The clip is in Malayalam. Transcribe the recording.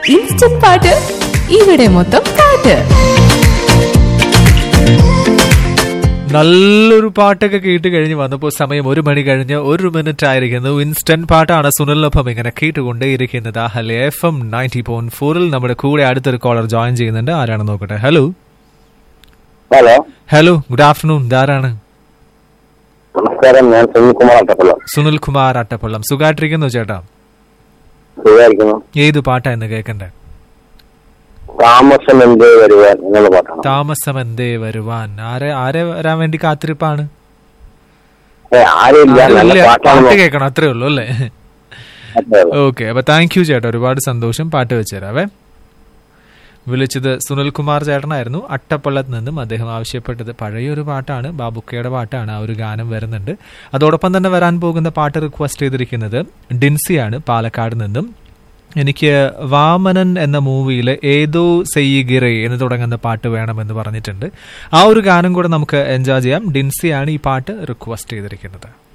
ഇൻസ്റ്റന്റ് പാട്ട് ഇവിടെ മൊത്തം പാട്ട് നല്ലൊരു പാട്ടൊക്കെ കേട്ട് കഴിഞ്ഞ് വന്നപ്പോൾ സമയം ഒരു മണി കഴിഞ്ഞ് ഒരു മിനിറ്റ് ആയിരിക്കുന്നു ഇൻസ്റ്റന്റ് പാട്ടാണ് സുനിലിനൊപ്പം ഇങ്ങനെ കേട്ടുകൊണ്ടേയിരിക്കുന്നത് ഹലേ എഫ് എം നയൻറ്റി പോയിന്റ് ഫോറിൽ നമ്മുടെ കൂടെ അടുത്തൊരു കോളർ ജോയിൻ ചെയ്യുന്നുണ്ട് ആരാണ് നോക്കട്ടെ hello hello hello good afternoon ഇതാരാണ് നമസ്കാരം ഞാൻ സുനിൽകുമാർ അട്ടപ്പള്ളം സുനിൽ കുമാർ അട്ടപ്പള്ളം സുഖമായിട്ടിരിക്കുന്നു ചേട്ടാ സുഖമായിരിക്കുന്നു ഏത് പാട്ടാ ഇന്ന് കേൾക്കണ്ടേ താമസം എന്ത് വരുവാൻ എന്നുള്ള പാട്ടാണ് താമസം എന്തേ വരുവാൻ ആരെ ആരെ വരാൻ വേണ്ടി കാത്തിരിപ്പാണ് ഏ, ആരുമില്ല നല്ല ഇല്ല, പാട്ടാണ് പാട്ട് കേൾക്കണം അത്രേ ഉള്ളൂ അല്ലേ അതെ, അതെ. ഓക്കെ അപ്പൊ താങ്ക് യു ചേട്ടാ ഒരുപാട് സന്തോഷം പാട്ട് വെച്ചുതരാവേ വിളിച്ചത് സുനിൽകുമാർ ചേട്ടനായിരുന്നു അട്ടപ്പള്ളത്ത് നിന്നും അദ്ദേഹം ആവശ്യപ്പെട്ടത് പഴയൊരു പാട്ടാണ് ബാബുക്കയുടെ പാട്ടാണ് ആ ഒരു ഗാനം വരുന്നുണ്ട് അതോടൊപ്പം തന്നെ വരാൻ പോകുന്ന പാട്ട് റിക്വസ്റ്റ് ചെയ്തിരിക്കുന്നത് ഡിൻസിയാണ് പാലക്കാട് നിന്നും എനിക്ക് വാമനൻ എന്ന മൂവിയിൽ ഏതോ സെയ്യിഗിറെ എന്ന് തുടങ്ങുന്ന പാട്ട് വേണമെന്ന് പറഞ്ഞിട്ടുണ്ട് ആ ഒരു ഗാനം കൂടെ നമുക്ക് എൻജോയ് ചെയ്യാം ഡിൻസിയാണ് ഈ പാട്ട് റിക്വസ്റ്റ് ചെയ്തിരിക്കുന്നത്